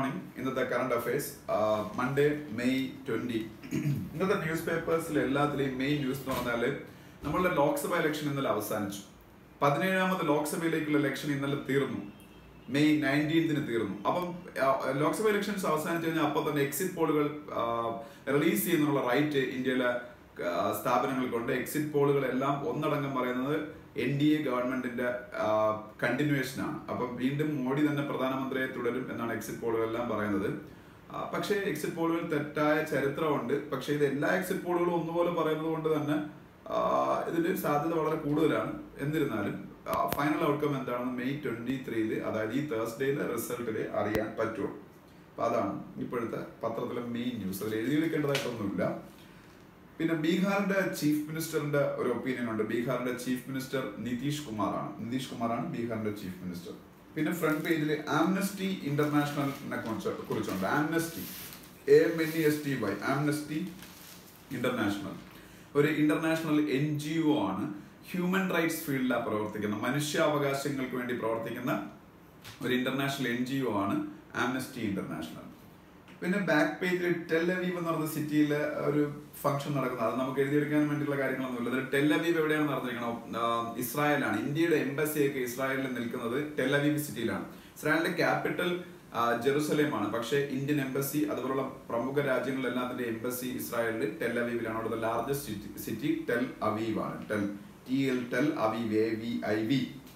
morning ഇന്നത്തെ current affairs Monday May twenty ഇന്നത്തെ news പേപ്പേഴ്സിൽ എല്ലാത്തിലെയും മെയിൻ ന്യൂസ് എന്ന് പറഞ്ഞാൽ നമ്മളുടെ ലോക്സഭ ഇലക്ഷൻ ഇന്നലെ അവസാനിച്ചു പതിനേഴാമത് ലോക്സഭയിലേക്കുള്ള ഇലക്ഷൻ ഇന്നലെ തീർന്നു മെയ് നയൻറ്റീൻത്തിന് തീർന്നു അപ്പം ആ, ലോക്സഭ ഇലക്ഷൻസ് അവസാനിച്ചു കഴിഞ്ഞാൽ അപ്പോൾ തന്നെ എക്സിറ്റ് പോളുകൾ റിലീസ് ചെയ്യുന്നതിനുള്ള റൈറ്റ് ഇന്ത്യയിലെ ആ, സ്ഥാപനങ്ങൾക്കുണ്ട് എക്സിറ്റ് പോളുകൾ എല്ലാം ഒന്നടങ്കം പറയുന്നത് എൻ ഡി എ ഗവൺമെന്റിന്റെ കണ്ടിന്യൂവേഷൻ ആണ് അപ്പം വീണ്ടും മോഡി തന്നെ പ്രധാനമന്ത്രിയെ തുടരും എന്നാണ് എക്സിറ്റ് പോളുകളെല്ലാം പറയുന്നത് ആ, പക്ഷേ എക്സിറ്റ് പോളുകൾ തെറ്റായ ചരിത്രമുണ്ട് പക്ഷേ ഇത് എല്ലാ എക്സിറ്റ് പോളുകളും ഒന്നുപോലെ പറയുന്നത് കൊണ്ട് തന്നെ ആ, ഇതിന് സാധ്യത വളരെ കൂടുതലാണ് എന്നിരുന്നാലും ഫൈനൽ ഔട്ട്കം എന്താണെന്ന് മെയ് ട്വന്റി ത്രീയില് അതായത് ഈ തേഴ്സ്ഡേയിലെ റിസൾട്ടില് അറിയാൻ പറ്റുള്ളൂ അപ്പൊ അതാണ് ഇപ്പോഴത്തെ പത്രത്തിലെ മെയിൻ ന്യൂസ് അതിൽ എഴുതി വെക്കേണ്ടതായിട്ടൊന്നുമില്ല പിന്നെ ബീഹാറിന്റെ ചീഫ് മിനിസ്റ്ററിന്റെ ഒരു ഒപ്പീനിയൻ ഉണ്ട് ബീഹാറിന്റെ ചീഫ് മിനിസ്റ്റർ നിതീഷ് കുമാറാണ് നിതീഷ് കുമാറാണ് ബീഹാറിന്റെ ചീഫ് മിനിസ്റ്റർ പിന്നെ ഫ്രണ്ട് പേജിൽ ആംനസ്റ്റി ഇന്റർനാഷണലിനെ കുറിച്ച് കുറിച്ചുണ്ട് Amnesty A M N E S T Y Amnesty International ഒരു ഇന്റർനാഷണൽ എൻ ജി ഒ ആണ് ഹ്യൂമൻ റൈറ്റ്സ് ഫീൽഡിലാണ് പ്രവർത്തിക്കുന്ന മനുഷ്യാവകാശങ്ങൾക്ക് വേണ്ടി പ്രവർത്തിക്കുന്ന ഒരു ഇന്റർനാഷണൽ എൻ ജി ഒ ആണ് ആംനസ്റ്റി ഇന്റർനാഷണൽ പിന്നെ ബാക്ക് പേജിൽ ടെല്ലവീവ് എന്ന് പറയുന്ന സിറ്റിയിൽ ഒരു ഫംഗ്ഷൻ നടക്കുന്നത് അത് നമുക്ക് എഴുതിയെടുക്കാൻ വേണ്ടിയുള്ള കാര്യങ്ങളൊന്നുമില്ല അത് ടെല്ലവീവ് എവിടെയാണ് നടന്നിരിക്കണം ഇസ്രായേലാണ് ഇന്ത്യയുടെ എംബസിയൊക്കെ ഇസ്രായേലിൽ നിൽക്കുന്നത് ടെല്ലവീവ് സിറ്റിയിലാണ് ഇസ്രായേലിന്റെ ക്യാപിറ്റൽ ജെറുസലേമാണ് പക്ഷേ ഇന്ത്യൻ എംബസി അതുപോലുള്ള പ്രമുഖ രാജ്യങ്ങളിലെല്ലാത്തിന്റെ എംബസി ഇസ്രായേലിൽ ടെൽ അവീവിലാണ് അവിടുത്തെ largest city city Tel Aviv ആണ് Tel T L Tel Aviv A V I V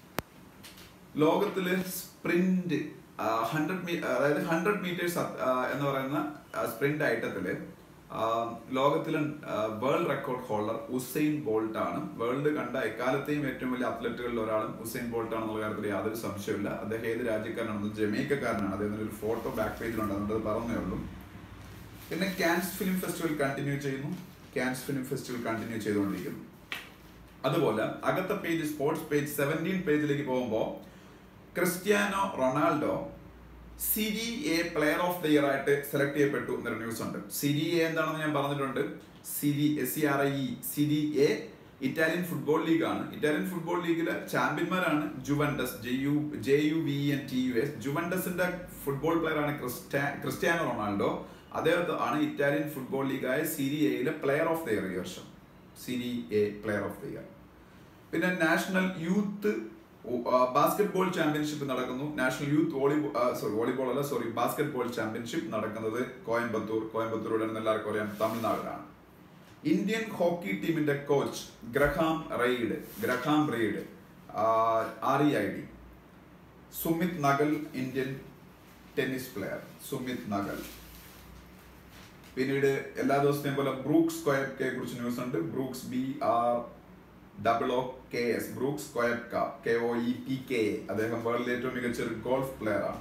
ലോകത്തില് സ്പ്രിന്റ് ഹൺഡ്രഡ് അതായത് ഹൺഡ്രഡ് മീറ്റേഴ്സ് എന്ന് പറയുന്ന സ്പ്രിന്റ് ഐറ്റത്തില് ലോകത്തിലെ world record holder Usain Bolt ആണ് വേൾഡ് കണ്ട എക്കാലത്തെയും ഏറ്റവും വലിയ അത്ലറ്റുകളിൽ ഒരാളും ഉസൈൻ ബോൾട്ട് ആണെന്നുള്ള കാര്യത്തിൽ യാതൊരു സംശയമില്ല അദ്ദേഹം ഏത് രാജ്യക്കാരനാണെന്ന് ജമൈക്കക്കാരനാണ് അദ്ദേഹത്തിന് ഒരു ഫോട്ടോ ബാക്ക് പേജിലുണ്ട് അതുകൊണ്ട് അത് പറഞ്ഞേ ഉള്ളൂ പിന്നെ ക്യാൻസ് ഫിലിം ഫെസ്റ്റിവൽ കണ്ടിന്യൂ ചെയ്യുന്നു ക്യാൻസ് ഫിലിം ഫെസ്റ്റിവൽ കണ്ടിന്യൂ ചെയ്തുകൊണ്ടിരിക്കുന്നു അതുപോലെ അകത്തെ പേജ് സ്പോർട്സ് പേജ് സെവൻറ്റീൻ പേജിലേക്ക് പോകുമ്പോൾ Cristiano Ronaldo Serie A player of the year ആയിട്ട് സെലക്ട് ചെയ്യപ്പെട്ടു എന്നൊരു ന്യൂസ് ഉണ്ട് സിരി എ എന്താണെന്ന് ഞാൻ പറഞ്ഞിട്ടുണ്ട് Serie S C R I E Serie A Italian football ലീഗാണ് ഇറ്റാലിയൻ ഫുട്ബോൾ ലീഗിലെ ചാമ്പ്യന്മാരാണ് Juventus J U J U V N T U S ജുവൻഡസിന്റെ ഫുട്ബോൾ പ്ലെയർ ആണ് ക്രിസ്ത്യാ ക്രിസ്ത്യാനോ റൊണാൾഡോ അദ്ദേഹത്തെ ആണ് ഇറ്റാലിയൻ ഫുട്ബോൾ ലീഗായ സിരി എയിലെ പ്ലെയർ ഓഫ് ദ ഇയർ ഈ വർഷം Serie A player of the year പിന്നെ നാഷണൽ യൂത്ത് ബാസ്കറ്റ്ബോൾ ചാമ്പ്യൻഷിപ്പ് നടക്കുന്നു national youth volleyball sorry volleyball അല്ല സോറി ബാസ്കറ്റ്ബോൾ ചാമ്പ്യൻഷിപ്പ് നടക്കുന്നത് കോയമ്പത്തൂർ കോയമ്പത്തൂർ ഇവിടെ നിന്ന് എല്ലാവർക്കും അറിയാം തമിഴ്നാടിലാണ് ഇന്ത്യൻ ഹോക്കി ടീമിന്റെ coach Graham Reid Graham Reid R E I D Sumit Nagal Indian tennis player Sumit Nagal പിന്നീട് എല്ലാ ദിവസത്തെയും പോലെ ബ്രൂക്സ് കൊയപ്കയെ കുറിച്ച് ന്യൂസ് ഉണ്ട് Brooks B R double O K S Brooks Koepka K O E P K A അദ്ദേഹം വേൾഡിലെ ഏറ്റവും മികച്ച ഒരു ഗോൾഫ് പ്ലെയർ ആണ്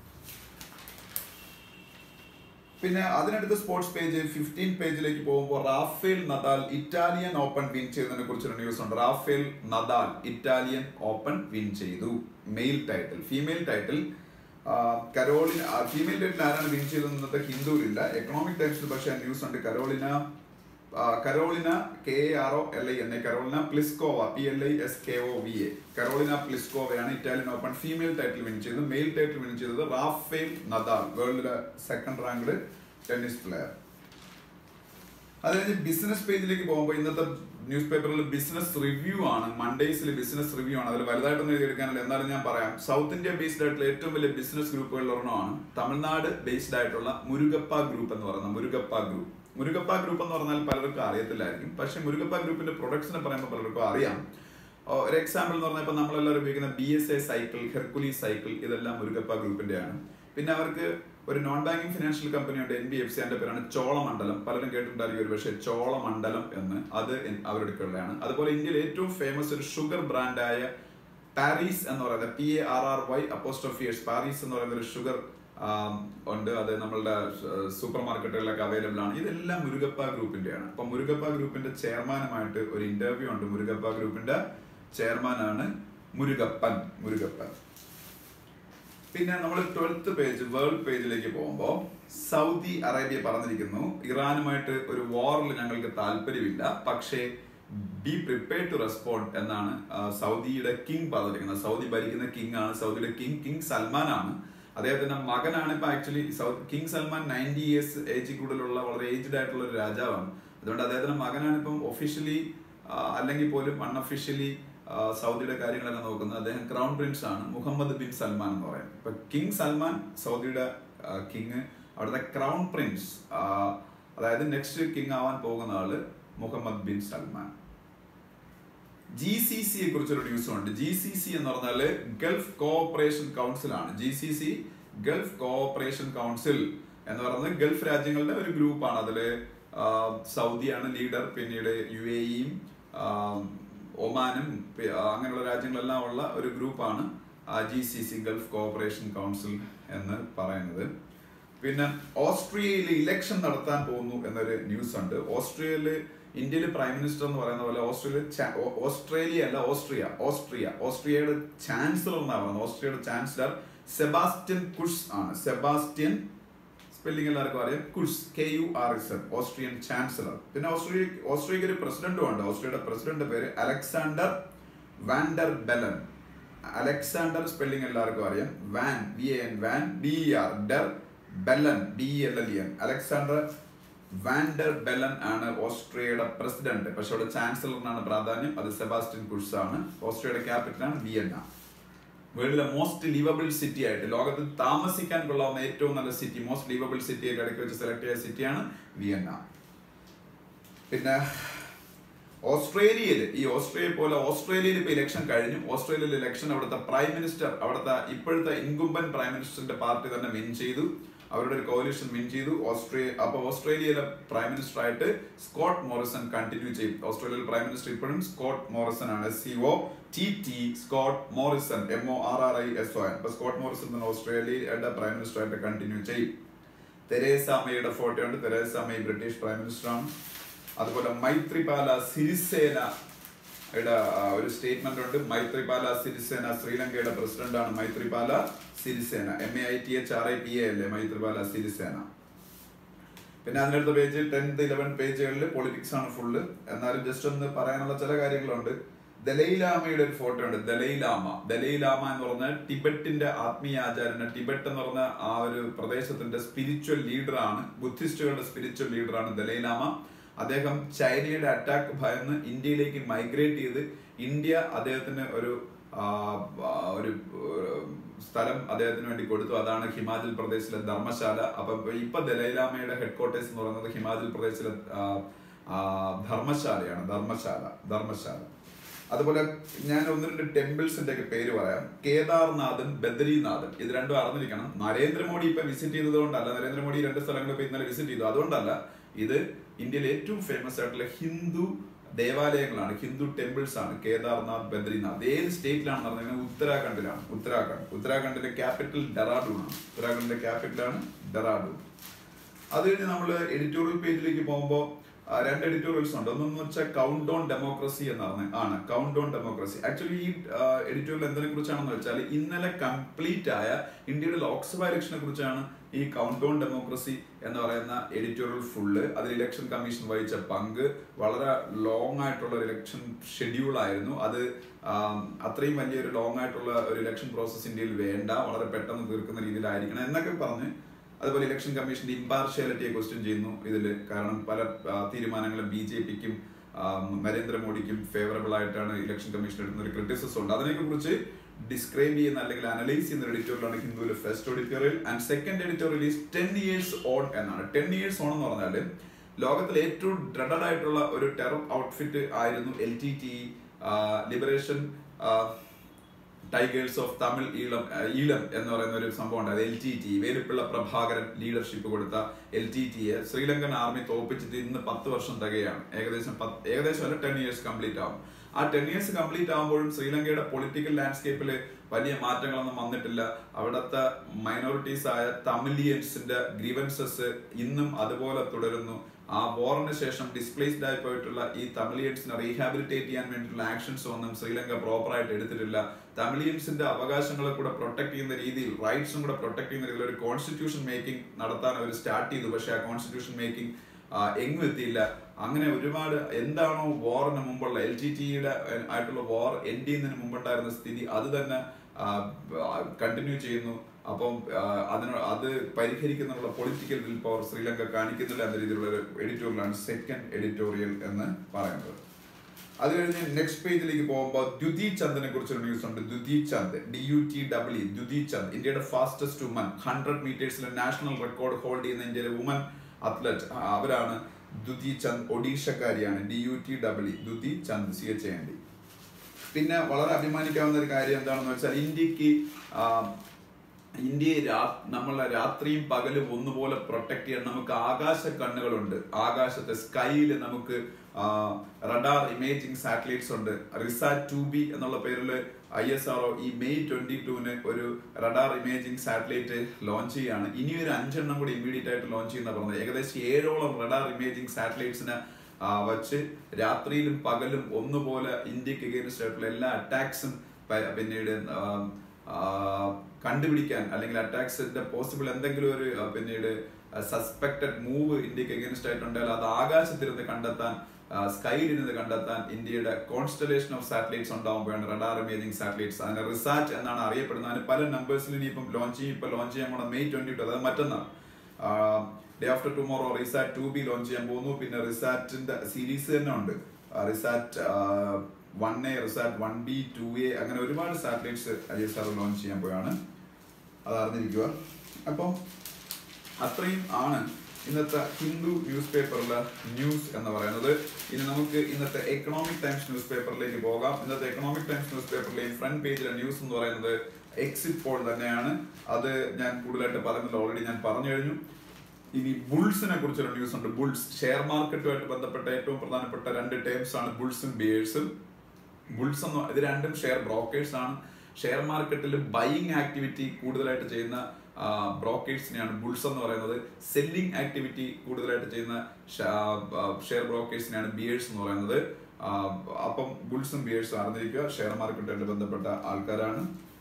പിന്നെ അതിനടുത്ത് സ്പോർട്സ് പേജ് ഫിഫ്റ്റീൻ പേജിലേക്ക് പോകുമ്പോൾ Rafael Nadal Italian Open win ചെയ്തതിനെ കുറിച്ചൊരു ന്യൂസ് ഉണ്ട് Rafael Nadal Italian Open win ചെയ്തു male title female title Karolina female title ആരാണ് വിൻ ചെയ്തത് ഇന്നത്തെ ഹിന്ദുവിലില്ല എക്കണോമിക് ടൈംസിൽ പക്ഷേ ന്യൂസ് ഉണ്ട് കരോളിന ആ, Karolina K R O L I N A Karolina Pliskova P L I S K O V A Karolina പ്ലിസ്കോവയാണ് Italian Open female title win ചെയ്തത് male title win ചെയ്തത് Rafael Nadal വേൾഡിലെ second ranked tennis player അത് കഴിഞ്ഞ് business പേജിലേക്ക് പോകുമ്പോൾ ഇന്നത്തെ news പേപ്പറിൽ ബിസിനസ് റിവ്യൂ ആണ് മൺഡേസിൽ ബിസിനസ് റിവ്യൂ ആണ് അതിൽ വലുതായിട്ടൊന്നും എഴുതിയെടുക്കാനില്ല എന്നാലും ഞാൻ പറയാം സൗത്ത് ഇന്ത്യ ബേസ്ഡ് ആയിട്ടുള്ള ഏറ്റവും വലിയ ബിസിനസ് ഗ്രൂപ്പുകളിൽ ഒരെണ്ണമാണ് തമിഴ്നാട് ബേസ്ഡ് ആയിട്ടുള്ള മുരുകപ്പ ഗ്രൂപ്പ് എന്ന് പറയുന്ന മുരുകപ്പ ഗ്രൂപ്പ് മുരുകപ്പ ഗ്രൂപ്പ് എന്ന് പറഞ്ഞാൽ പലർക്കും അറിയത്തില്ലായിരിക്കും പക്ഷെ മുരുകപ്പ ഗ്രൂപ്പിന്റെ പ്രൊഡക്ട്സിനെ പറയുമ്പോൾ പലർക്കും അറിയാം ഓ, ഒരു എക്സാമ്പിൾ എന്ന് പറഞ്ഞാൽ ഇപ്പൊ നമ്മളെല്ലാവരും ഉപയോഗിക്കുന്ന B S A cycle Hercules cycle ഇതെല്ലാം മുരുകപ്പ ഗ്രൂപ്പിന്റെയാണ് പിന്നെ അവർക്ക് ഒരു നോൺ ബാങ്കിങ് ഫിനാൻഷ്യൽ കമ്പനി ഉണ്ട് എൻ ബി എഫ് സി അതിന്റെ പേരാണ് ചോളമണ്ഡലം പലരും കേട്ടിട്ടുണ്ടായിരിക്കും ഒരു പക്ഷേ ചോളമണ്ഡലം എന്ന് അത് എൻ- അവരുടെ ഉള്ളതാണ് അതുപോലെ ഇന്ത്യയിൽ ഏറ്റവും ഫേമസ് ഒരു ഷുഗർ ബ്രാൻഡായ പാരീസ് എന്ന് പറയുന്നത് P A R R Y apostrophe S Parry's എന്ന് പറയുന്ന ഒരു ഷുഗർ ഉണ്ട് അത് നമ്മളുടെ സൂപ്പർ മാർക്കറ്റുകളിലൊക്കെ അവൈലബിൾ ആണ് ഇതെല്ലാം മുരുകപ്പ ഗ്രൂപ്പിന്റെയാണ് അപ്പൊ മുരുകപ്പ ഗ്രൂപ്പിന്റെ ചെയർമാനുമായിട്ട് ഒരു ഇന്റർവ്യൂ ഉണ്ട് മുരുകപ്പ ഗ്രൂപ്പിന്റെ ചെയർമാനാണ് മുരുകപ്പൻ മുരുകപ്പൻ പിന്നെ നമ്മൾ ട്വൽത്ത് പേജ് വേൾഡ് പേജിലേക്ക് പോകുമ്പോൾ സൗദി അറേബ്യ പറഞ്ഞിരിക്കുന്നു ഇറാനുമായിട്ട് ഒരു വാറിൽ ഞങ്ങൾക്ക് താല്പര്യമില്ല പക്ഷേ ബി പ്രിപ്പയർഡ് ടു റെസ്പോണ്ട് എന്നാണ് ആ, സൗദിയുടെ കിങ് പറഞ്ഞിരിക്കുന്നത് സൗദി ഭരിക്കുന്ന കിങ് ആണ് സൗദിയുടെ കിങ് കിങ് സൽമാൻ ആണ് അദ്ദേഹത്തിന്റെ മകനാണ് ഇപ്പൊ actually south king Salman ninety years age കൂടുതലുള്ള വളരെ ഏജ്ഡ് ആയിട്ടുള്ള ഒരു രാജാവാണ് അതുകൊണ്ട് അദ്ദേഹത്തിന്റെ മകനാണ് ഇപ്പം ഒഫീഷ്യലി അല്ലെങ്കിൽ പോലും അൺഒഫീഷ്യലി സൗദിയുടെ കാര്യങ്ങളെല്ലാം നോക്കുന്നത് അദ്ദേഹം ക്രൗൺ പ്രിൻസ് ആണ് മുഹമ്മദ് ബിൻ സൽമാൻ എന്ന് പറയും ഇപ്പൊ കിങ് സൽമാൻ സൗദിയുടെ കിങ് അവിടുത്തെ ക്രൗൺ പ്രിൻസ് ആ, അതായത് നെക്സ്റ്റ് കിങ് ആവാൻ പോകുന്ന ആള് Muhammad bin Salman G C സിയെ കുറിച്ചൊരു ന്യൂസ് ഉണ്ട് ജി സി സി എന്ന് പറഞ്ഞാല് ഗൾഫ് കോഓപ്പറേഷൻ കൗൺസിൽ ആണ് G C C Gulf Cooperation Council എന്ന് പറയുന്നത് ഗൾഫ് രാജ്യങ്ങളുടെ ഒരു ഗ്രൂപ്പാണ് അതില് ആ, സൗദിയാണ് ലീഡർ പിന്നീട് യു എ ഇയും ഒമാനും പി- ആ, അങ്ങനെയുള്ള രാജ്യങ്ങളെല്ലാം ഉള്ള ഒരു ഗ്രൂപ്പാണ് G C C Gulf Cooperation Council എന്ന് പറയുന്നത് പിന്നെ ഓസ്ട്രിയയിൽ ഇലക്ഷൻ നടത്താൻ പോകുന്നു എന്നൊരു ന്യൂസ് ഉണ്ട് ഓസ്ട്രിയയില് ഇന്ത്യയിലെ പ്രൈം മിനിസ്റ്റർ എന്ന് പറയുന്ന പോലെ ഓസ്ട്രേലിയ ചാ- ഓ- ഓസ്ട്രേലിയ അല്ല ഓസ്ട്രിയ ഓസ്ട്രിയ ഓസ്ട്രിയയുടെ ചാൻസലർ എന്നാണ് പറയുന്നത് ഓസ്ട്രിയയുടെ ചാൻസലർ സെബാസ്റ്റ്യൻ കുഷ് ആണ് സെബാസ്റ്റ്യൻ സ്പെല്ലിംഗ് എല്ലാവർക്കും അറിയാം Kurz K U R S N Austrian chancellor പിന്നെ ഓസ്ട്രിയ ഓസ്ട്രിയക്ക് ഒരു പ്രസിഡന്റും ഉണ്ട് ഓസ്ട്രിയയുടെ പ്രസിഡന്റ് പേര് Alexander Van der Bellen Alexander spelling എല്ലാവർക്കും അറിയാം Van V N Van B R der Bellen B L L N Alexander Van der Bellen ആണ് ഓസ്ട്രിയയുടെ പ്രസിഡന്റ് പക്ഷെ അവിടെ ചാൻസലറിനാണ് പ്രാധാന്യം അത് സെബാസ്റ്റ്യൻ കുർസ് ആണ് ഓസ്ട്രിയയുടെ ക്യാപിറ്റലാണ് വിയന്ന വേൾഡിലെ മോസ്റ്റ് ലിവബിൾ സിറ്റി ആയിട്ട് ലോകത്ത് താമസിക്കാൻ കൊള്ളാവുന്ന ഏറ്റവും നല്ല സിറ്റി മോസ്റ്റ് ലിവബിൾ സിറ്റി ആയിട്ട് ഇടയ്ക്ക് വെച്ച് സെലക്ട് ചെയ്ത സിറ്റിയാണ് വിയന്ന പിന്നെ ഓസ്ട്രേലിയയിൽ ഈ ഓസ്ട്രേലിയ പോലെ ഓസ്ട്രേലിയയിൽ ഇപ്പൊ ഇലക്ഷൻ കഴിഞ്ഞു ഓസ്ട്രേലിയയിൽ ഇലക്ഷൻ അവിടുത്തെ പ്രൈം മിനിസ്റ്റർ അവിടുത്തെ ഇപ്പോഴത്തെ ഇൻകുംബൻ പ്രൈം മിനിസ്റ്ററിന്റെ പാർട്ടി തന്നെ വിൻ ചെയ്തു അവരുടെ ഒരു കോalition വിൻ ചെയ്തു ഓസ്ട്രേലിയ അപ്പൊ ഓസ്ട്രേലിയയിലെ പ്രൈം മിനിസ്റ്റർ ആയിട്ട് സ്കോട്ട് മോറിസൺ കണ്ടിന്യൂ ചെയ്യും ഓസ്ട്രേലിയയിൽ പ്രൈം മിനിസ്റ്റർ ഇപ്പോഴും സ്കോട്ട് മോറിസൺ ആണ് C O T T Scott Morrison M O R R I S O N അപ്പൊ സ്കോട്ട് മോറിസൺ തന്നെ ഓസ്ട്രേലിയയുടെ പ്രൈം മിനിസ്റ്റർ ആയിട്ട് കണ്ടിന്യൂ ചെയ്യും തെരേസ മേയുടെ ഫോട്ടോ ഉണ്ട് Theresa May British prime minister ആണ് അതുപോലെ മൈത്രിപാല സിരിസേന യുടെ ആ, ഒരു സ്റ്റേറ്റ്മെന്റ് ഉണ്ട് മൈത്രിപാല സിരിസേന ശ്രീലങ്കയുടെ പ്രസിഡന്റ് ആണ് Maithripala Sirisena M A I T H R I P A അല്ലേ മൈത്രിപാല സിരിസേന പിന്നെ അതിനടുത്ത പേജ് ടെൻത്ത് ഇലവൻ പേജുകളിൽ പൊളിറ്റിക്സ് ആണ് ഫുള്ള് എന്നാലും ജസ്റ്റ് ഒന്ന് പറയാനുള്ള ചില കാര്യങ്ങളുണ്ട് ദലൈലാമയുടെ ഒരു ഫോട്ടോ ഉണ്ട് ദലൈലാമ ദലൈലാമ എന്ന് പറഞ്ഞാൽ ടിബറ്റിന്റെ ആത്മീയ ആചാര്യന് ടിബറ്റ് എന്ന് പറഞ്ഞ ആ ഒരു പ്രദേശത്തിന്റെ സ്പിരിച്വൽ ലീഡറാണ് ബുദ്ധിസ്റ്റുകളുടെ സ്പിരിച്വൽ ലീഡറാണ് ദലൈലാമ അദ്ദേഹം ചൈനയുടെ അറ്റാക്ക് ഭയന്ന് ഇന്ത്യയിലേക്ക് മൈഗ്രേറ്റ് ചെയ്ത് ഇന്ത്യ അദ്ദേഹത്തിന് ഒരു ആ, ആ, ഒരു ഒരു സ്ഥലം അദ്ദേഹത്തിന് വേണ്ടി കൊടുത്തു അതാണ് ഹിമാചൽ പ്രദേശിലെ ധർമ്മശാല അപ്പൊ ഇപ്പൊ ദലൈലാമയുടെ ഹെഡ് ക്വാർട്ടേഴ്സ് എന്ന് പറയുന്നത് ഹിമാചൽ പ്രദേശിലെ ആ, ആ, ധർമ്മശാലയാണ് ധർമ്മശാല ധർമ്മശാല അതുപോലെ ഞാൻ ഒന്ന് രണ്ട് ടെമ്പിൾസിന്റെ ഒക്കെ പേര് പറയാം കേദാർനാഥും ബദ്രീനാഥും ഇത് രണ്ടും അറിഞ്ഞിരിക്കണം നരേന്ദ്രമോദി ഇപ്പൊ വിസിറ്റ് ചെയ്തത് കൊണ്ടല്ല നരേന്ദ്രമോദി രണ്ട് സ്ഥലങ്ങൾ ഇപ്പൊ ഇന്നലെ വിസിറ്റ് ചെയ്തു അതുകൊണ്ടല്ല ഇത് ഇന്ത്യയിലെ ഏറ്റവും ഫേമസ് ആയിട്ടുള്ള ഹിന്ദു ദേവാലയങ്ങളാണ് ഹിന്ദു ടെമ്പിൾസ് ആണ് കേദാർനാഥ് ബദ്രീനാഥ് ഏത് സ്റ്റേറ്റിലാണെന്ന് പറഞ്ഞാൽ ഉത്തരാഖണ്ഡിലാണ് ഉത്തരാഖണ്ഡ് ഉത്തരാഖണ്ഡിന്റെ ക്യാപിറ്റൽ ഡെറാഡൂൺ ആണ് ഉത്തരാഖണ്ഡിന്റെ ക്യാപിറ്റലാണ് ഡെറാഡൂൺ അത് കഴിഞ്ഞ് നമ്മൾ എഡിറ്റോറിയൽ പേജിലേക്ക് പോകുമ്പോൾ രണ്ട് എഡിറ്റോറിയൽസ് ഉണ്ട് ഒന്നെന്ന് വെച്ചാൽ കൗണ്ട് ഡൗൺ ഡെമോക്രസി എന്നാണ് ആണ് കൗണ്ട് ഡൗൺ ഡെമോക്രസി ആക്ച്വലി ഈ എഡിറ്റോറിയൽ എന്തിനെ കുറിച്ചാണെന്ന് വെച്ചാൽ ഇന്നലെ കംപ്ലീറ്റ് ആയ ഇന്ത്യയുടെ ലോക്സഭ ഇലക്ഷനെ കുറിച്ചാണ് ഈ കൗണ്ട് ഡൗൺ ഡെമോക്രസി എന്ന് പറയുന്ന എഡിറ്റോറിയൽ ഫുള്ള് അതിൽ ഇലക്ഷൻ കമ്മീഷൻ വഹിച്ച പങ്ക് വളരെ ലോങ് ആയിട്ടുള്ള ഒരു ഇലക്ഷൻ ഷെഡ്യൂൾ ആയിരുന്നു അത് ആം, അത്രയും വലിയൊരു ലോങ് ആയിട്ടുള്ള ഒരു ഇലക്ഷൻ പ്രോസസ് ഇന്ത്യയിൽ വേണ്ട വളരെ പെട്ടെന്ന് തീർക്കുന്ന രീതിയിലായിരിക്കണം എന്നൊക്കെ പറഞ്ഞ് അതുപോലെ ഇലക്ഷൻ കമ്മീഷന്റെ ഇമ്പാർഷ്യാലിറ്റിയെ ക്വസ്റ്റ്യൻ ചെയ്യുന്നു ഇതിൽ കാരണം പല ആ, തീരുമാനങ്ങളും ബി ജെ പിക്കും നരേന്ദ്രമോദിക്കും ഫേവറബിൾ ആയിട്ടാണ് ഇലക്ഷൻ കമ്മീഷൻ എടുക്കുന്ന ഒരു ക്രിറ്റിസിസം ഉണ്ട് അതിനെ കുറിച്ച് ഡിസ്ക്രൈബ് ചെയ്യുന്ന അല്ലെങ്കിൽ അനലൈസ് ചെയ്യുന്ന എഡിറ്റോറിയലാണ് ഹിന്ദുവിലെ first editorial and second editorial is ten years on എന്നാണ് ടെൻ ഇയേഴ്സ് ഓൺ എന്ന് പറഞ്ഞാൽ ലോകത്തിലെ ഏറ്റവും ഡ്രഡഡ് ആയിട്ടുള്ള ഒരു ടെറർ ഔട്ട്ഫിറ്റ് ആയിരുന്നു L T T liberation tigers of Tamil Eelam ആ, ഈളം എന്ന് പറയുന്ന ഒരു സംഭവം ഉണ്ട് അത് L T T Velupillai Prabhakaran leadership കൊടുത്ത എൽ ടി ടിയെ ശ്രീലങ്കൻ ആർമി തോപ്പിച്ചിട്ട് ഇന്ന് പത്ത് വർഷം തികയാണ് ഏകദേശം പത്ത് ഏകദേശം അല്ല ടെൻ ഇയേഴ്സ് കംപ്ലീറ്റ് ആവും ആ ടെൻ ഇയേഴ്സ് കംപ്ലീറ്റ് ആകുമ്പോഴും ശ്രീലങ്കയുടെ പൊളിറ്റിക്കൽ ലാൻഡ്സ്കേപ്പിൽ വലിയ മാറ്റങ്ങളൊന്നും വന്നിട്ടില്ല അവിടുത്തെ മൈനോറിറ്റീസ് ആയ തമിലിയൻസിന്റെ ഗ്രീവൻസസ് ഇന്നും അതുപോലെ തുടരുന്നു ആ വാറിന് ശേഷം ഡിസ്പ്ലേസ്ഡ് ആയി പോയിട്ടുള്ള ഈ തമിലിയൻസിനെ റീഹാബിലിറ്റേറ്റ് ചെയ്യാൻ വേണ്ടിയിട്ടുള്ള ആക്ഷൻസ് ഒന്നും ശ്രീലങ്ക പ്രോപ്പറായിട്ട് എടുത്തിട്ടില്ല തമിലിയൻസിന്റെ അവകാശങ്ങളെ കൂടെ പ്രൊട്ടക്ട് ചെയ്യുന്ന രീതിയിൽ റൈറ്റ്സും കൂടെ പ്രൊട്ടക്ട് ചെയ്യുന്ന രീതിയിൽ ഒരു കോൺസ്റ്റിറ്റ്യൂഷൻ മേക്കിംഗ് നടത്താൻ അവർ സ്റ്റാർട്ട് ചെയ്തു പക്ഷേ ആ കോൺസ്റ്റിറ്റ്യൂഷൻ മേക്കിംഗ് എങ്ങും എത്തിയില്ല അങ്ങനെ ഒരുപാട് എന്താണോ വാറിന് മുമ്പുള്ള എൽ ടി ടിയുടെ ആയിട്ടുള്ള വാർ എൻഡ് ചെയ്യുന്നതിന് മുമ്പുണ്ടായിരുന്ന സ്ഥിതി അത് തന്നെ കണ്ടിന്യൂ ചെയ്യുന്നു അപ്പം ആ, അതിന് അത് പരിഹരിക്കുന്നതിനുള്ള പൊളിറ്റിക്കൽ വിൽ പവർ ശ്രീലങ്ക കാണിക്കുന്നില്ല എന്ന രീതിയിലുള്ള ഒരു എഡിറ്റോറിയലാണ് സെക്കൻഡ് എഡിറ്റോറിയൽ എന്ന് പറയുന്നത് അത് കഴിഞ്ഞ് നെക്സ്റ്റ് പേജിലേക്ക് പോകുമ്പോൾ ദ്യുതി ചന്ദിനെ കുറിച്ചൊരു ന്യൂസ് ഉണ്ട് Dutee Chand D U T W Dutee Chand ഇന്ത്യയുടെ ഫാസ്റ്റസ്റ്റ് വുമൻ ഹൺഡ്രഡ് മീറ്റേഴ്സിലെ നാഷണൽ റെക്കോർഡ് ഹോൾഡ് ചെയ്യുന്ന ഇന്ത്യയിലെ വുമൻ അത്ലറ്റ് അവരാണ് ദ്യുതി ചന്ദ് ഒഡീഷക്കാരിയാണ് D U T W Dutee Chand C H N D പിന്നെ വളരെ അഭിമാനിക്കാവുന്ന ഒരു കാര്യം എന്താണെന്ന് വെച്ചാൽ ഇന്ത്യക്ക് ആ, ഇന്ത്യയെ രാ നമ്മളെ രാത്രിയും പകലും ഒന്നുപോലെ പ്രൊട്ടക്ട് ചെയ്യാൻ നമുക്ക് ആകാശ കണ്ണുകളുണ്ട് ആകാശത്തെ സ്കൈയിൽ നമുക്ക് റഡാർ ഇമേജിംഗ് സാറ്റലൈറ്റ്സ് ഉണ്ട് റിസാറ്റ് ടു ബി എന്നുള്ള പേരിൽ ഐ എസ് ആർ ഈ മെയ് ട്വന്റി ടുവിന് ഒരു റഡാർ ഇമേജിംഗ് സാറ്റലൈറ്റ് ലോഞ്ച് ചെയ്യാണ് ഇനി ഒരു അഞ്ചെണ്ണം കൂടി ഇമ്മീഡിയറ്റ് ആയിട്ട് ലോഞ്ച് ചെയ്യുന്ന പറഞ്ഞത് ഏകദേശം ഏഴോളം റഡാർ ഇമേജിംഗ് സാറ്റലൈറ്റ്സിന് വച്ച് രാത്രിയിലും പകലും ഒന്നുപോലെ ഇന്ത്യക്ക് അഗേൻസ്റ്റ് ആയിട്ടുള്ള എല്ലാ അറ്റാക്സും പിന്നീട് ആ, ആ, കണ്ടുപിടിക്കാൻ അല്ലെങ്കിൽ അറ്റാക്സിന്റെ പോസിബിൾ എന്തെങ്കിലും ഒരു ആ, പിന്നീട് സസ്പെക്ടഡ് മൂവ് ഇന്ത്യക്ക് അഗേൻസ്റ്റ് ആയിട്ടുണ്ടെങ്കിൽ അത് ആകാശത്തിരുന്ന് കണ്ടെത്താൻ സ്കൈയിൽ ഇരുന്ന് കണ്ടെത്താൻ ഇന്ത്യയുടെ കോൺസ്റ്റലേഷൻ ഓഫ് സാറ്റലൈറ്റ്സ് ഉണ്ടാകുമ്പോഴാണ് റഡാർ ഇമേജിംഗ് സാറ്റലൈറ്റ്സ് അതിന് റിസാർച്ച് എന്നാണ് അറിയപ്പെടുന്നത് അതിന് പല നമ്പേഴ്സിൽ ഇനിയിപ്പം ലോഞ്ച് ചെയ്യും ഇപ്പൊ ലോഞ്ച് ചെയ്യാൻ പോണ മെയ് ട്വന്റി ടു അതായത് മറ്റന്നാൾ day after tomorrow RISAT two B launch ചെയ്യാൻ പോകുന്നു പിന്നെ റിസാറ്റിന്റെ സീരീസ് തന്നെ ഉണ്ട് RISAT one A RISAT one B two A അങ്ങനെ ഒരുപാട് satellites I S R launch ചെയ്യാൻ പോയാണ് അത് അറിഞ്ഞിരിക്കുക അപ്പം അത്രയും ആണ് ഇന്നത്തെ ഹിന്ദു ന്യൂസ് പേപ്പറിലെ ന്യൂസ് എന്ന് പറയുന്നത് ഇനി നമുക്ക് ഇന്നത്തെ എക്കണോമിക് ടൈംസ് ന്യൂസ് പേപ്പറിലേക്ക് പോകാം ഇന്നത്തെ എക്കണോമിക് ടൈംസ് ന്യൂസ് പേപ്പറിലെ ഫ്രണ്ട് പേജിലെ ന്യൂസ് എന്ന് പറയുന്നത് എക്സിറ്റ് പോൾ തന്നെയാണ് അത് ഞാൻ കൂടുതലായിട്ട് പറയുന്നില്ല ഓൾറെഡി ഞാൻ പറഞ്ഞു കഴിഞ്ഞു ഇനി ബുൾസിനെ കുറിച്ചൊരു ന്യൂസ് ഉണ്ട് ബുൾസ് ഷെയർ മാർക്കറ്റുമായിട്ട് ബന്ധപ്പെട്ട ഏറ്റവും പ്രധാനപ്പെട്ട രണ്ട് ടേംസ് ആണ് ബുൾസും ബിയേഴ്സും ബുൾസ് എന്ന് ഇത് രണ്ടും ഷെയർ ബ്രോക്കേഴ്സ് ആണ് ഷെയർ മാർക്കറ്റിൽ ബൈയിങ് ആക്ടിവിറ്റി കൂടുതലായിട്ട് ചെയ്യുന്ന ബ്രോക്കേഴ്സിനെയാണ് ബുൾസ് എന്ന് പറയുന്നത് സെല്ലിംഗ് ആക്ടിവിറ്റി കൂടുതലായിട്ട് ചെയ്യുന്ന ഷെയർ ബ്രോക്കേഴ്സിനെയാണ് ബിയേഴ്സ് എന്ന് പറയുന്നത് ആ, അപ്പം ബുൾസും ബിയേഴ്സും അറിഞ്ഞിരിക്കുക ഷെയർ മാർക്കറ്റുമായിട്ട് ബന്ധപ്പെട്ട ആൾക്കാരാണ്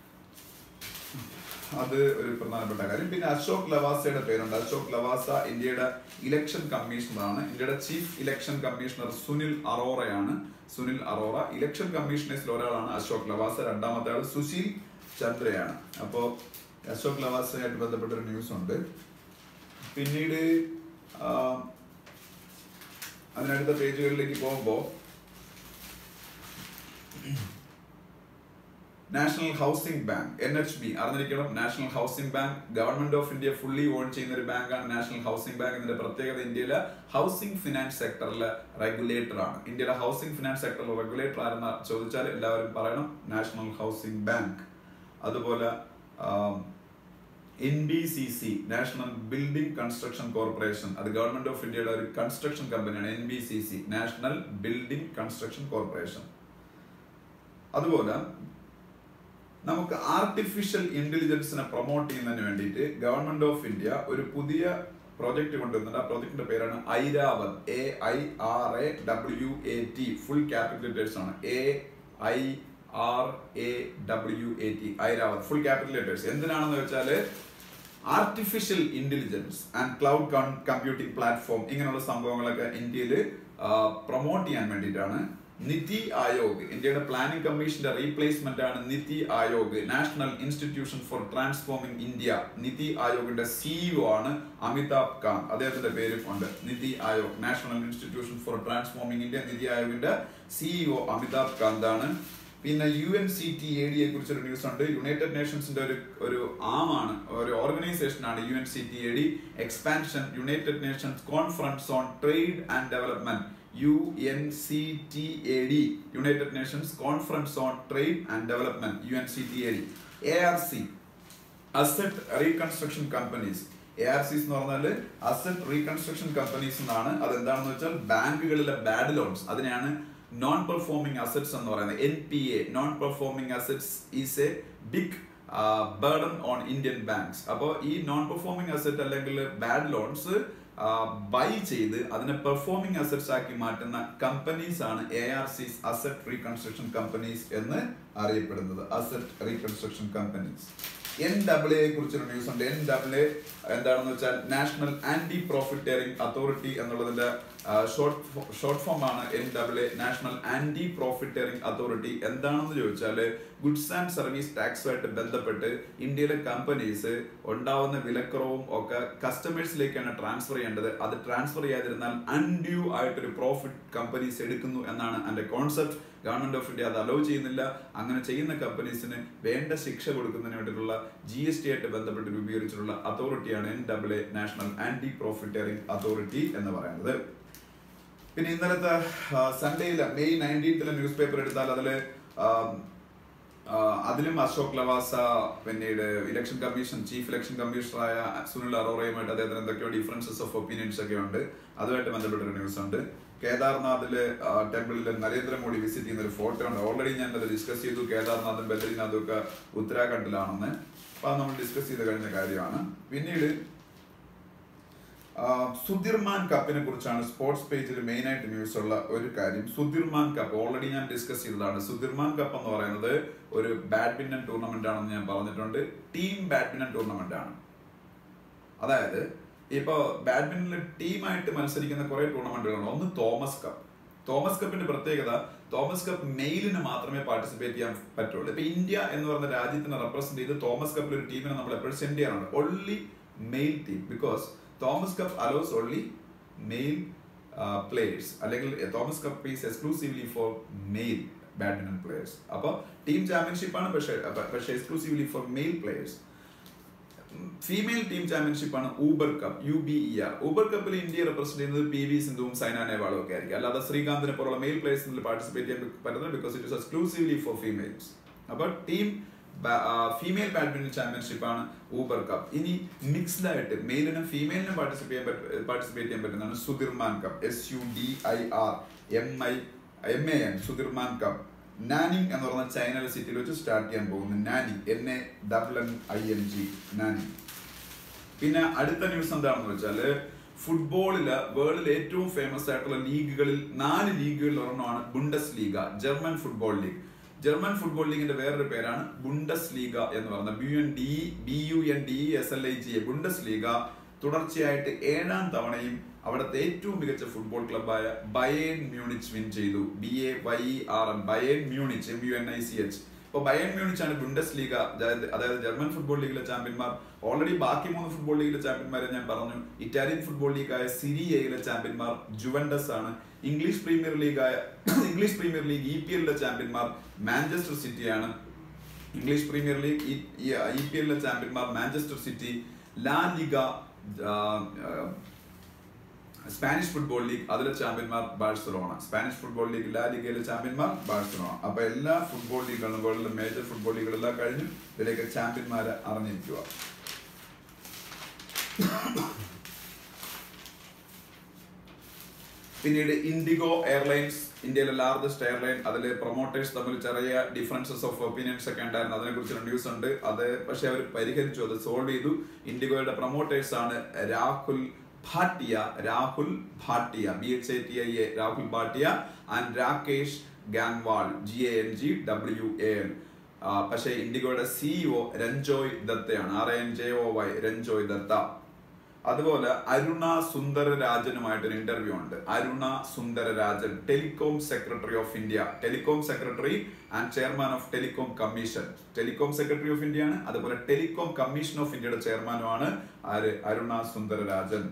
അത് ഒരു പ്രധാനപ്പെട്ട കാര്യം പിന്നെ അശോക് ലവാസയുടെ പേരുണ്ട് അശോക് ലവാസ ഇന്ത്യയുടെ ഇലക്ഷൻ കമ്മീഷണറാണ് ഇന്ത്യയുടെ ചീഫ് ഇലക്ഷൻ കമ്മീഷണർ സുനിൽ അറോറയാണ് സുനിൽ അറോറ ഇലക്ഷൻ കമ്മീഷണേഴ്സിൽ ഒരാളാണ് അശോക് ലവാസ രണ്ടാമത്തെ ആൾ സുശീൽ ചന്ദ്രയാണ് അപ്പോ അശോക് ലവാസയായിട്ട് ബന്ധപ്പെട്ട ഒരു ന്യൂസ് ഉണ്ട് പിന്നീട് ആ, അതിനടുത്ത പേജുകളിലേക്ക് പോകുമ്പോൾ national housing bank N H B അറിഞ്ഞിരിക്കണം national housing bank government of India fully own ചെയ്യുന്ന ഒരു ബാങ്കാണ് നാഷണൽ ഹൗസിംഗ് ബാങ്ക് ഇതിന്റെ പ്രത്യേകത ഇന്ത്യയിലെ ഹൗസിംഗ് ഫിനാൻസ് സെക്ടറിലെ റെഗുലേറ്റർ ആണ് ഇന്ത്യയുടെ ഹൗസിംഗ് ഫിനാൻസ് സെക്ടറിലെ റെഗുലേറ്റർ ആരെന്ന് ചോദിച്ചാൽ എല്ലാവരും പറയണം നാഷണൽ ഹൗസിംഗ് ബാങ്ക് അതുപോലെ N B C C national building construction corporation അത് ഗവൺമെന്റ് ഓഫ് ഇന്ത്യയുടെ ഒരു കൺസ്ട്രക്ഷൻ കമ്പനിയാണ് N B C C national building construction corporation അതുപോലെ നമുക്ക് ആർട്ടിഫിഷ്യൽ ഇന്റലിജൻസിനെ പ്രൊമോട്ട് ചെയ്യുന്നതിന് വേണ്ടിയിട്ട് ഗവൺമെന്റ് ഓഫ് ഇന്ത്യ ഒരു പുതിയ പ്രോജക്റ്റ് കൊണ്ടുവന്നിട്ട് ആ പ്രോജക്റ്റിന്റെ പേരാണ് Airawat A I R A W A T full capital letters ആണ് A I R A W A T Airawat full capital letters എന്തിനാണെന്ന് വെച്ചാല് artificial intelligence and cloud computing platform ഇങ്ങനെയുള്ള സംഭവങ്ങളൊക്കെ ഇന്ത്യയിൽ പ്രൊമോട്ട് ചെയ്യാൻ വേണ്ടിയിട്ടാണ് നിതി ആയോഗ് ഇന്ത്യയുടെ പ്ലാനിംഗ് കമ്മീഷന്റെ റീപ്ലേസ്മെന്റ് ആണ് NITI Aayog national institution for transforming India NITI ആയോഗിന്റെ സിഇഒ ആണ് അമിതാഭ് കാന്ത് അദ്ദേഹത്തിന്റെ പേരും ഉണ്ട് NITI Aayog national institution for transforming India NITI ആയോഗിന്റെ സിഇഒ അമിതാഭ് കാന്ത് ആണ് പിന്നെ U N C T A ഡിയെ കുറിച്ചൊരു ന്യൂസ് ഉണ്ട് യുണൈറ്റഡ് നേഷൻസിന്റെ ഒരു ഒരു ആമാണ് ഒരു ഓർഗനൈസേഷൻ ആണ് U N C T A D expansion united nations conference on trade and development U N C T A D united nations conference on trade and development U N C T A D A R C asset reconstruction companies A R Cs എന്ന് പറഞ്ഞാൽ asset reconstruction companies എന്നാണ് അതെന്താണെന്ന് വെച്ചാൽ ബാങ്കുകളിലെ bad loans അതിനെയാണ് non performing assets എന്ന് പറയുന്നത് N P A non performing assets is A big burden on Indian banks അപ്പോൾ ഈ നോൺ പെർഫോമിംഗ് അസറ്റ് അല്ലെങ്കിൽ ബാഡ് ലോൺസ് ബൈ ചെയ്ത് അതിനെ പെർഫോമിംഗ് അസറ്റ്സ് ആക്കി മാറ്റുന്ന കമ്പനീസ് ആണ് A R Cs asset reconstruction companies എന്ന് അറിയപ്പെടുന്നത് asset reconstruction companies N W A കുറിച്ചൊരു ന്യൂസ് ഉണ്ട് എൻ ഡബ്ല്യു എന്താണെന്ന് വെച്ചാൽ നാഷണൽ ആന്റി പ്രോഫിറ്ററിംഗ് അതോറിറ്റി എന്നുള്ളതിന്റെ ഷോർട്ട് ഷോർട്ട് ഫോം ആണ് N W A national anti profiteering authority എന്താണെന്ന് ചോദിച്ചാൽ ഗുഡ്സ് ആൻഡ് സർവീസ് ടാക്സുമായിട്ട് ബന്ധപ്പെട്ട് ഇന്ത്യയിലെ കമ്പനീസ് ഉണ്ടാവുന്ന വിലക്കുറവും ഒക്കെ കസ്റ്റമേഴ്സിലേക്കാണ് ട്രാൻസ്ഫർ ചെയ്യേണ്ടത് അത് ട്രാൻസ്ഫർ ചെയ്യാതിരുന്നാൽ അൺഡ്യൂ ആയിട്ടൊരു പ്രോഫിറ്റ് കമ്പനീസ് എടുക്കുന്നു എന്നാണ് അതിന്റെ കോൺസെപ്റ്റ് ഗവൺമെന്റ് ഓഫ് ഇന്ത്യ അത് അലോ ചെയ്യുന്നില്ല അങ്ങനെ ചെയ്യുന്ന കമ്പനീസിന് വേണ്ട ശിക്ഷ കൊടുക്കുന്നതിന് വേണ്ടിയിട്ടുള്ള ജി എസ് ടി ആയിട്ട് ബന്ധപ്പെട്ട് രൂപീകരിച്ചിട്ടുള്ള അതോറിറ്റിയാണ് N W A national anti profiteering authority എന്ന് പറയുന്നത് പിന്നെ ഇന്നലത്തെ സൺഡേയിലെ മെയ് നയൻറ്റീൻത്തിലെ ന്യൂസ് പേപ്പർ എടുത്താൽ അതിൽ അതിലും അശോക് ലവാസ പിന്നീട് ഇലക്ഷൻ കമ്മീഷൻ ചീഫ് ഇലക്ഷൻ കമ്മീഷണറായ സുനിൽ അറോറയുമായിട്ട് അദ്ദേഹത്തിന് എന്തൊക്കെയോ ഡിഫറൻസസ് ഓഫ് ഒപ്പീനിയൻസ് ഒക്കെ ഉണ്ട് അതുമായിട്ട് ബന്ധപ്പെട്ടൊരു ന്യൂസ് ഉണ്ട് കേദാർനാഥില് ടെമ്പിളിൽ നരേന്ദ്രമോദി വിസിറ്റ് ചെയ്യുന്ന ഒരു ഫോട്ടോ ഉണ്ട് ഓൾറെഡി ഞാൻ അത് ഡിസ്കസ് ചെയ്തു കേദാർനാഥും ബദ്രീനാഥും ഒക്കെ ഉത്തരാഖണ്ഡിലാണെന്ന് അപ്പൊ അത് നമ്മൾ ഡിസ്കസ് ചെയ്ത് കഴിഞ്ഞ കാര്യമാണ് പിന്നീട് സുധിർമാൻ കപ്പിനെ കുറിച്ചാണ് സ്പോർട്സ് പേജിൽ മെയിൻ ആയിട്ട് ന്യൂസ് ഉള്ള ഒരു കാര്യം സുധിർമാൻ കപ്പ് ഓൾറെഡി ഞാൻ ഡിസ്കസ് ചെയ്തതാണ് സുധിർമാൻ കപ്പ് എന്ന് പറയുന്നത് ഒരു ബാഡ്മിന്റൺ ടൂർണമെന്റ് ആണെന്ന് ഞാൻ പറഞ്ഞിട്ടുണ്ട് ടീം ബാഡ്മിന്റൺ ടൂർണമെന്റ് ആണ് അതായത് ഇപ്പൊ ബാഡ്മിന്റണിൽ ടീമായിട്ട് മത്സരിക്കുന്ന കുറെ ടൂർണമെന്റുകളുണ്ട് ഒന്ന് തോമസ് കപ്പ് തോമസ് കപ്പിന്റെ പ്രത്യേകത തോമസ് കപ്പ് മെയിലിന് മാത്രമേ പാർട്ടിസിപ്പേറ്റ് ചെയ്യാൻ പറ്റുള്ളൂ ഇപ്പൊ ഇന്ത്യ എന്ന് പറയുന്ന രാജ്യത്തിനെ റെപ്രസെന്റ് ചെയ്ത് തോമസ് കപ്പിൽ ഒരു ടീമിനെ നമ്മൾ എപ്പോഴും സെൻഡ് ചെയ്യാറുണ്ട് only male team because Thomas cup allows only male players അല്ലെങ്കിൽ Thomas cup is exclusively for male badminton players അപ്പോൾ ടീം ചാമ്പ്യൻഷിപ്പ് ആണ് പക്ഷേ പക്ഷേ exclusively for male players female team championship ആണ് Uber cup U B E R Uber കപ്പിൽ ഇന്ത്യയെ represent ചെയ്യുന്നത് P V സിന്ധുവും സൈന നെഹ്വാളും ഒക്കെ ആയിരിക്കും അല്ലാതെ ശ്രീകാന്തിനെ പോലുള്ള മെയിൽ പ്ലേയേഴ്സിൽ പാർട്ടിസിപ്പേറ്റ് ചെയ്യാൻ പറ്റുന്നത് because it is exclusively for females അപ്പോൾ ടീം ഫീമെയിൽ ബാഡ്മിന്റൺ ചാമ്പ്യൻഷിപ്പ് ആണ് ഊബർ കപ്പ് ഇനി മിക്സ്ഡ് ആയിട്ട് മെയിലിനും ഫീമെയിലിനും പാർട്ടിസിപ്പേറ്റ് ചെയ്യാൻ പാർട്ടിസിപ്പേറ്റ് ചെയ്യാൻ പറ്റുന്നതാണ് Sudirman cup S U D I R M I M A N Sudirman cup Nanning എന്ന് പറഞ്ഞ ചൈനയിലെ സിറ്റിയിൽ വെച്ച് സ്റ്റാർട്ട് ചെയ്യാൻ പോകുന്നു Nanning N A double N I N G Nanning പിന്നെ അടുത്ത ന്യൂസ് എന്താണെന്ന് വെച്ചാല് ഫുട്ബോളില് വേൾഡിൽ ഏറ്റവും ഫേമസ് ആയിട്ടുള്ള ലീഗുകളിൽ നാല് ലീഗുകളിൽ ഒരെണ്ണമാണ് Bundesliga German football league German football ലീഗിന്റെ വേറൊരു പേരാണ് ബുണ്ടസ് ലീഗ എന്ന് പറയുന്നത് B N D B U N D S L I G A Bundesliga തുടർച്ചയായിട്ട് ഏഴാം തവണയും അവിടുത്തെ ഏറ്റവും മികച്ച ഫുട്ബോൾ ക്ലബായ ബയേൺ മ്യൂണിച്ച് വിൻ ചെയ്തു B A Y R N Bayern Munich M U N I C H ഇപ്പോൾ ബയൺ മ്യൂണിച്ച് ആണ് ബുണ്ടസ് ലീഗ അതായത് അതായത് ജർമ്മൻ ഫുട്ബോൾ ലീഗിലെ ചാമ്പ്യന്മാർ ഓൾറെഡി ബാക്കി മൂന്ന് ഫുട്ബോൾ ലീഗിലെ ചാമ്പ്യന്മാരെ ഞാൻ പറഞ്ഞു ഇറ്റാലിയൻ ഫുട്ബോൾ ലീഗായ സിരിയയിലെ ചാമ്പ്യന്മാർ ജുവൻഡസ് ആണ് ഇംഗ്ലീഷ് പ്രീമിയർ ലീഗായ English premier league E P എല്ലിലെ ചാമ്പ്യന്മാർ മാഞ്ചസ്റ്റർ സിറ്റിയാണ് English premier league E P എല്ലിലെ ചാമ്പ്യന്മാർ Manchester city La Liga Spanish football league അതിലെ ചാമ്പ്യന്മാർ Barcelona Spanish football league La ലിഗയിലെ ചാമ്പ്യന്മാർ ബാഴ്സലോണ അപ്പൊ എല്ലാ ഫുട്ബോൾ ലീഗുകളും വേൾഡിലെ മേജർ ഫുട്ബോൾ ലീഗുകളെല്ലാം കഴിഞ്ഞു ഇതിലേക്ക് ചാമ്പ്യന്മാരെ അറിഞ്ഞിരിക്കുക പിന്നീട് ഇൻഡിഗോ എയർലൈൻസ് ഇന്ത്യയിലെ ലാർജസ്റ്റ് എയർലൈൻ അതിൽ പ്രൊമോട്ടേഴ്സ് തമ്മിൽ ചെറിയ ഡിഫറൻസസ് ഓഫ് ഒപ്പീനിയൻസ് ഒക്കെ ഉണ്ടായിരുന്നു അതിനെ കുറിച്ചുള്ള ന്യൂസ് ഉണ്ട് അത് പക്ഷെ അവർ പരിഹരിച്ചു അത് സോൾവ് ചെയ്തു ഇൻഡിഗോയുടെ പ്രൊമോട്ടേഴ്സ് ആണ് Rahul Bhatia Rahul Bhatia B H A T I A Rahul Bhatia and Rakesh Gangwal G A N G W A L പക്ഷേ ഇൻഡിഗോയുടെ സിഇഒ രഞ്ജോയ് ദത്തയാണ് R N J O Y Ronojoy Dutta അതുപോലെ അരുണ സുന്ദരരാജനുമായിട്ട് ഒരു ഇന്റർവ്യൂ ഉണ്ട് Aruna Sundararajan telecom secretary of India telecom secretary and chairman of telecom commission telecom secretary of India ആണ് അതുപോലെ telecom commission of ഇന്ത്യയുടെ ചെയർമാനുമാണ് ആര് Aruna Sundararajan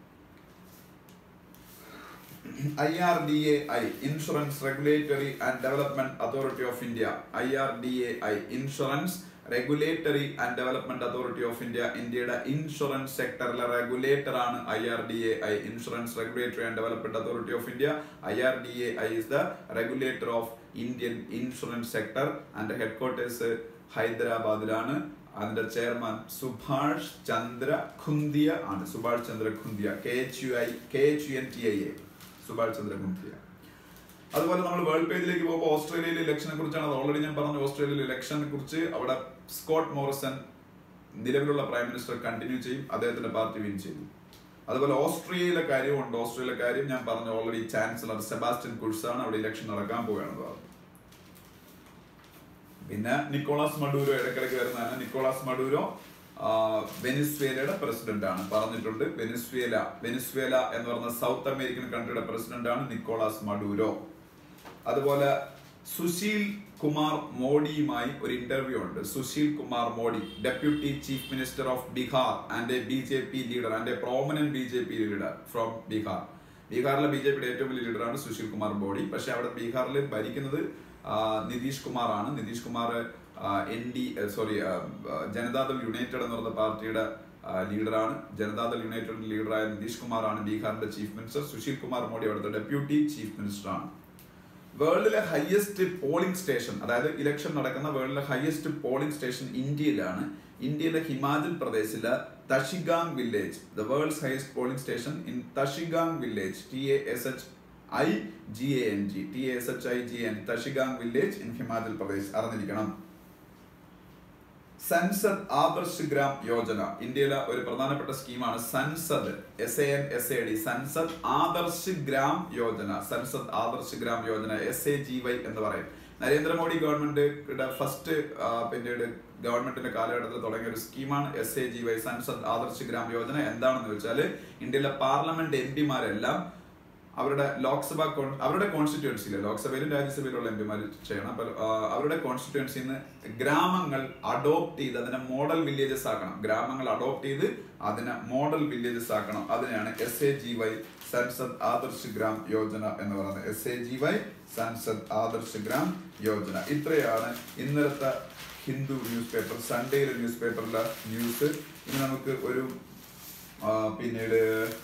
I R D A I insurance regulatory and development authority of India I R D A I insurance regulatory and development authority of India ഇന്ത്യയുടെ insurance സെക്ടറിലെ regulator ആണ് I R D A I insurance regulatory and development authority of India I R D A I is the regulator of Indian insurance sector and headquarters ഹൈദരാബാദിലാണ് അതിന്റെ chairman Subhash Chandra Khuntia ആണ് Subhash Chandra Khuntia K H U I K H U N T I A Subhash Chandra Khuntia അതുപോലെ നമ്മൾ world പേജിലേക്ക് പോകുമ്പോൾ ഓസ്ട്രേലിയയിലെ ഇലക്ഷനെ കുറിച്ചാണ് അത് ഓൾറെഡി ഞാൻ പറഞ്ഞു ഓസ്ട്രേലിയയിലെ ഇലക്ഷനെ കുറിച്ച് അവിടെ സ്കോട്ട് മോറിസൺ നിലവിലുള്ള പ്രൈം മിനിസ്റ്റർ കണ്ടിന്യൂ ചെയ്യും അദ്ദേഹത്തിന്റെ പാർട്ടി വിൻ ചെയ്തു അതുപോലെ ഓസ്ട്രേലിയയിലെ കാര്യമുണ്ട് ഓസ്ട്രേലിയയിലെ കാര്യം ഞാൻ പറഞ്ഞു ഓൾറെഡി ചാൻസലർ സെബാസ്റ്റ്യൻ കുഴ്സ് ആണ് അവിടെ ഇലക്ഷൻ നടക്കാൻ പോവുകയാണെന്ന് പറഞ്ഞു പിന്നെ നിക്കോളാസ് മഡൂരോ ഇടയ്ക്കിടയ്ക്ക് വരുന്നതാണ് നിക്കോളാസ് മഡൂരോ ആ, വെനിസ്വേലയുടെ പ്രസിഡന്റ് ആണ് പറഞ്ഞിട്ടുണ്ട് വെനിസ്വേല വെനിസ്വേല എന്ന് പറയുന്ന സൗത്ത് അമേരിക്കൻ കൺട്രിയുടെ പ്രസിഡന്റ് ആണ് നിക്കോളാസ് മഡൂരോ അതുപോലെ സുശീൽ കുമാർ മോഡിയുമായി ഒരു ഇന്റർവ്യൂ ഉണ്ട് Sushil Kumar Modi deputy chief minister of Bihar and a B J P leader and a prominent B J P leader from Bihar ബീഹാറിലെ ബി ജെ പിയുടെ ഏറ്റവും വലിയ ലീഡറാണ് സുശീൽ കുമാർ മോഡി പക്ഷെ അവിടെ ബീഹാറിൽ ഭരിക്കുന്നത് ആ, നിതീഷ് കുമാർ ആണ് Nitish Kumar N D sorry Janata Dal United എന്ന് പറയുന്ന പാർട്ടിയുടെ ആ, ലീഡറാണ് ജനതാദൾ യുണൈറ്റഡ് ലീഡറായ നിതീഷ് കുമാർ ആണ് ബീഹാറിന്റെ ചീഫ് മിനിസ്റ്റർ സുശീൽ കുമാർ മോഡി അവിടുത്തെ ഡെപ്യൂട്ടി ചീഫ് മിനിസ്റ്റർ ആണ് വേൾഡിലെ ഹയസ്റ്റ് പോളിംഗ് സ്റ്റേഷൻ അതായത് ഇലക്ഷൻ നടക്കുന്ന വേൾഡിലെ ഹയസ്റ്റ് പോളിംഗ് സ്റ്റേഷൻ ഇന്ത്യയിലാണ് ഇന്ത്യയിലെ ഹിമാചൽ പ്രദേശിലെ തഷിഗാങ് village the world's highest polling station in തഷിഗാങ് village T A S H I G A N G T S H I G N തഷിഗാങ് village in Himachal Pradesh അറിഞ്ഞിരിക്കണം സൻസദ് ആദർശ് ഗ്രാം യോജന ഇന്ത്യയിലെ ഒരു പ്രധാനപ്പെട്ട സ്കീമാണ് Sansad S A N S A D Sansad Adarsh Gram Yojana Sansad Adarsh Gram Yojana S A G Y എന്ന് പറയും Narendra Modi government first പിന്നീട് ഗവൺമെന്റിന്റെ കാലഘട്ടത്തിൽ തുടങ്ങിയ ഒരു സ്കീമാണ് S A G Y Sansad Adarsh Gram Yojana എന്താണെന്ന് വെച്ചാൽ ഇന്ത്യയിലെ പാർലമെന്റ് എം പിമാരെല്ലാം അവരുടെ ലോക്സഭ കോൺ- അവരുടെ കോൺസ്റ്റിറ്റ്യുവൻസിയിൽ ലോക്സഭയിലും രാജ്യസഭയിലുള്ള എം പിമാർ ചെയ്യണം അപ്പൊ ആ, അവരുടെ കോൺസ്റ്റിറ്റ്യുവൻസിയിൽ നിന്ന് ഗ്രാമങ്ങൾ അഡോപ്റ്റ് ചെയ്ത് അതിനെ മോഡൽ വില്ലേജസ് ആക്കണം ഗ്രാമങ്ങൾ അഡോപ്റ്റ് ചെയ്ത് അതിനെ മോഡൽ വില്ലേജസ് ആക്കണം അതിനെയാണ് S A G Y Sansad Adarsh Gram Yojana എന്ന് പറയുന്നത് S A G Y Sansad Adarsh Gram Yojana ഇത്രയാണ് ഇന്നലത്തെ ഹിന്ദു ന്യൂസ് പേപ്പർ സൺഡേയിലെ ന്യൂസ് പേപ്പറിലെ ന്യൂസ് ഇനി നമുക്ക് ഒരു ആ, പിന്നീട്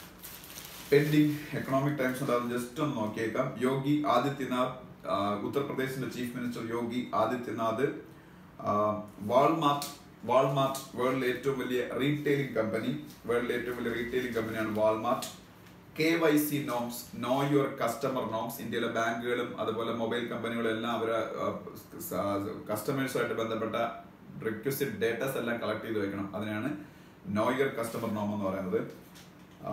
പെൻഡിങ് എക്കണോമിക് ടൈംസ് ഉണ്ടാകും ജസ്റ്റ് ഒന്ന് നോക്കിയേക്കാം യോഗി ആദിത്യനാഥ് ആ, ഉത്തർപ്രദേശിന്റെ ചീഫ് മിനിസ്റ്റർ യോഗി ആദിത്യനാഥ് ആ, വാൾമാർട്ട് വാൾമാർട്ട് വേൾഡിലെ ഏറ്റവും വലിയ റീറ്റെയിലിംഗ് കമ്പനി വേൾഡിലെ ഏറ്റവും വലിയ റീറ്റെയിലിംഗ് കമ്പനിയാണ് Walmart K Y C norms know your customer norms ഇന്ത്യയിലെ ബാങ്കുകളും അതുപോലെ മൊബൈൽ കമ്പനികളും എല്ലാം അവരെ കസ്റ്റമേഴ്സുമായിട്ട് ബന്ധപ്പെട്ട റിക്വസിറ്റ് ഡേറ്റാസ് എല്ലാം കളക്ട് ചെയ്ത് വെക്കണം അതിനാണ് നോ യുവർ കസ്റ്റമർ നോം എന്ന് പറയുന്നത് ആ,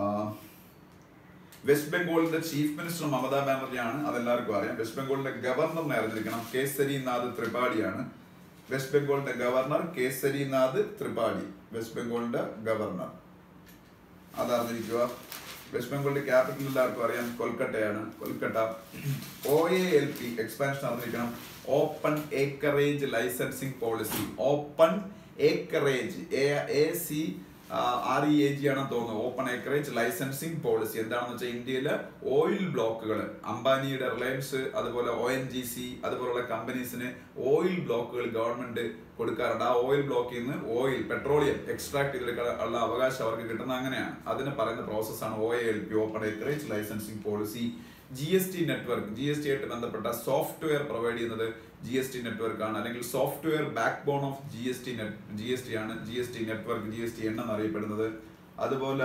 വെസ്റ്റ് ബംഗാളിന്റെ ചീഫ് മിനിസ്റ്റർ മമതാ ബാനർജിയാണ് അതെല്ലാവർക്കും അറിയാം വെസ്റ്റ് ബംഗാളിന്റെ ഗവർണറിനെ അറിഞ്ഞിരിക്കണം കേസരിനാഥ് ത്രിപാഠിയാണ് വെസ്റ്റ് ബംഗാളിന്റെ ഗവർണർ കേസരിനാഥ് ത്രിപാഠി വെസ്റ്റ് ബംഗാളിന്റെ ഗവർണർ അതറിഞ്ഞിരിക്കുക വെസ്റ്റ് ബംഗാളിന്റെ ക്യാപിറ്റൽ എല്ലാവർക്കും അറിയാം കൊൽക്കട്ടയാണ് Kolkata O A L P expansion അറിഞ്ഞിരിക്കണം open acreage licensing policy open acreage A C R E A G ആണെന്ന് തോന്നുന്നു ഓപ്പൺ ഏക്കറേജ് ലൈസൻസിങ് പോളിസി എന്താണെന്ന് വെച്ചാൽ ഇന്ത്യയിലെ ഓയിൽ ബ്ലോക്കുകൾ അംബാനിയുടെ റിലയൻസ് അതുപോലെ ഒ എൻ ജി സി അതുപോലുള്ള കമ്പനീസിന് ഓയിൽ ബ്ലോക്കുകൾ ഗവൺമെന്റ് കൊടുക്കാറുണ്ട് ആ ഓയിൽ ബ്ലോക്കിൽ നിന്ന് ഓയിൽ പെട്രോളിയം എക്സ്ട്രാക്ട് ചെയ്തെടുക്കാനുള്ള അവകാശം അവർക്ക് കിട്ടുന്നത് അങ്ങനെയാണ് അതിന് പറയുന്ന പ്രോസസ്സാണ് O L P open acreage licensing policy G S T network G S T ആയിട്ട് ബന്ധപ്പെട്ട സോഫ്റ്റ്വെയർ പ്രൊവൈഡ് ചെയ്യുന്നത് ജി എസ് ടി നെറ്റ്വർക്ക് ആണ് അല്ലെങ്കിൽ software backbone of G S T net G S T ആണ് G S T network G S T എണ്ണം അറിയപ്പെടുന്നത് അതുപോലെ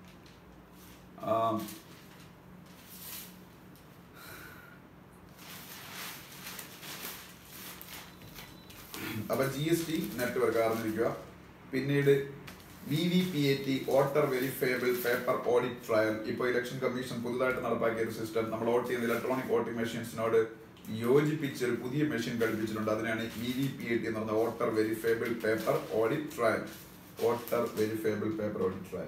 ആം, അപ്പൊ ജി എസ് ടി നെറ്റ്വർക്ക് അറിഞ്ഞിരിക്കുക പിന്നീട് V V P A T voter verifiable paper audit trail ഇപ്പോൾ election commission പുതുതായിട്ട് നടപ്പാക്കിയ ഒരു സിസ്റ്റം നമ്മൾ വോട്ട് ചെയ്യുന്ന ഇലക്ട്രോണിക് വോട്ടിംഗ് മെഷീൻസിനോട് യോജിപ്പിച്ച് ഒരു പുതിയ മെഷീൻ ഘടിപ്പിച്ചിട്ടുണ്ട് അതിനാണ് V V P A T എന്ന് പറഞ്ഞ voter verifiable paper audit trail voter verifiable paper audit trail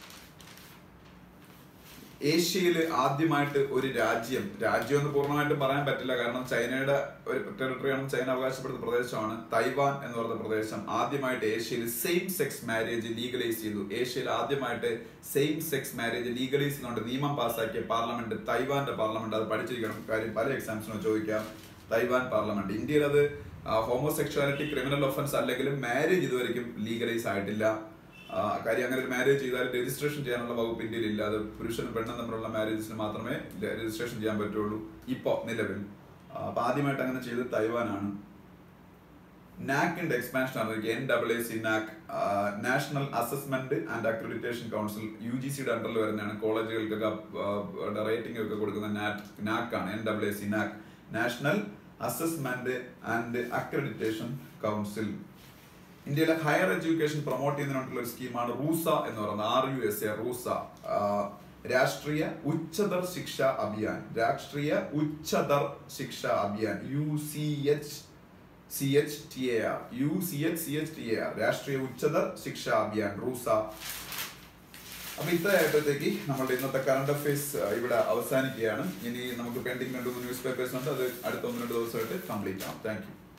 ഏഷ്യയിൽ ആദ്യമായിട്ട് ഒരു രാജ്യം രാജ്യം എന്ന് പൂർണ്ണമായിട്ടും പറയാൻ പറ്റില്ല കാരണം ചൈനയുടെ ഒരു ടെറിട്ടറിയാണ് ചൈന അവകാശപ്പെടുന്ന പ്രദേശമാണ് തൈവാൻ എന്ന് പറയുന്ന പ്രദേശം ആദ്യമായിട്ട് ഏഷ്യയിൽ സെയിം സെക്സ് മാരേജ് ലീഗലൈസ് ചെയ്തു ഏഷ്യയിൽ ആദ്യമായിട്ട് സെയിം സെക്സ് മാരേജ് ലീഗലൈസ് ചെയ്യുന്നുണ്ട് നിയമം പാസ്സാക്കിയ പാർലമെന്റ് തൈവാന്റെ പാർലമെന്റ് അത് പഠിച്ചിരിക്കണം കാര്യം പല എക്സാംസിനും ചോദിക്കാം തൈവാൻ പാർലമെന്റ് ഇന്ത്യയിൽ അത് ഹോമോസെക്ഷുവാലിറ്റി ക്രിമിനൽ ഒഫൻസ് അല്ലെങ്കിലും മാരേജ് ഇതുവരെയും ലീഗലൈസ് ആയിട്ടില്ല ആ, കാര്യം അങ്ങനെ ഒരു മാരേജ് ചെയ്താൽ രജിസ്ട്രേഷൻ ചെയ്യാനുള്ള വകുപ്പ് ഇന്ത്യയിൽ ഇല്ല അത് പുരുഷനും പെണ്ണും തമ്മിലുള്ള മാരേജസിന് മാത്രമേ രജിസ്ട്രേഷൻ ചെയ്യാൻ പറ്റുള്ളൂ ഇപ്പോ നിലവിൽ ആ, അപ്പൊ ആദ്യമായിട്ട് അങ്ങനെ ചെയ്തത് തൈവാനാണ് നാക്കിന്റെ എക്സ്പാൻഷൻ ആണ് N double A C NAAC national assessment and accreditation council U G സിയുടെ അണ്ടറിൽ വരുന്നതാണ് കോളേജുകൾക്കൊക്കെ റേറ്റിംഗ് ഒക്കെ കൊടുക്കുന്ന നാക് ആണ് N double A C NAAC national assessment and accreditation council ഇന്ത്യയിലെ ഹയർ എഡ്യൂക്കേഷൻ പ്രൊമോട്ട് ചെയ്യുന്നതിനുള്ള ഒരു സ്കീമാണ് റൂസ എന്ന് പറയുന്നത് R U S A RUSA ആ, Rashtriya Uchchatar Shiksha Abhiyan Rashtriya Uchchatar Shiksha Abhiyan U C H C H T A R U C H C H T A R Rashtriya Uchchatar ശിക്ഷാ അഭിയാൻ റൂസ അപ്പൊ ഇത്ര ആയപ്പോഴത്തേക്ക് നമ്മളുടെ ഇന്നത്തെ കറണ്ട് അഫയേഴ്സ് ഇവിടെ അവസാനിക്കുകയാണ് ഇനി നമുക്ക് പെൻഡിങ് രണ്ട് മൂന്ന് ന്യൂസ് പേപ്പേഴ്സ് ഉണ്ട് അത് അടുത്ത ഒന്ന് രണ്ട് ദിവസമായിട്ട് കംപ്ലീറ്റ് ആവും താങ്ക് യു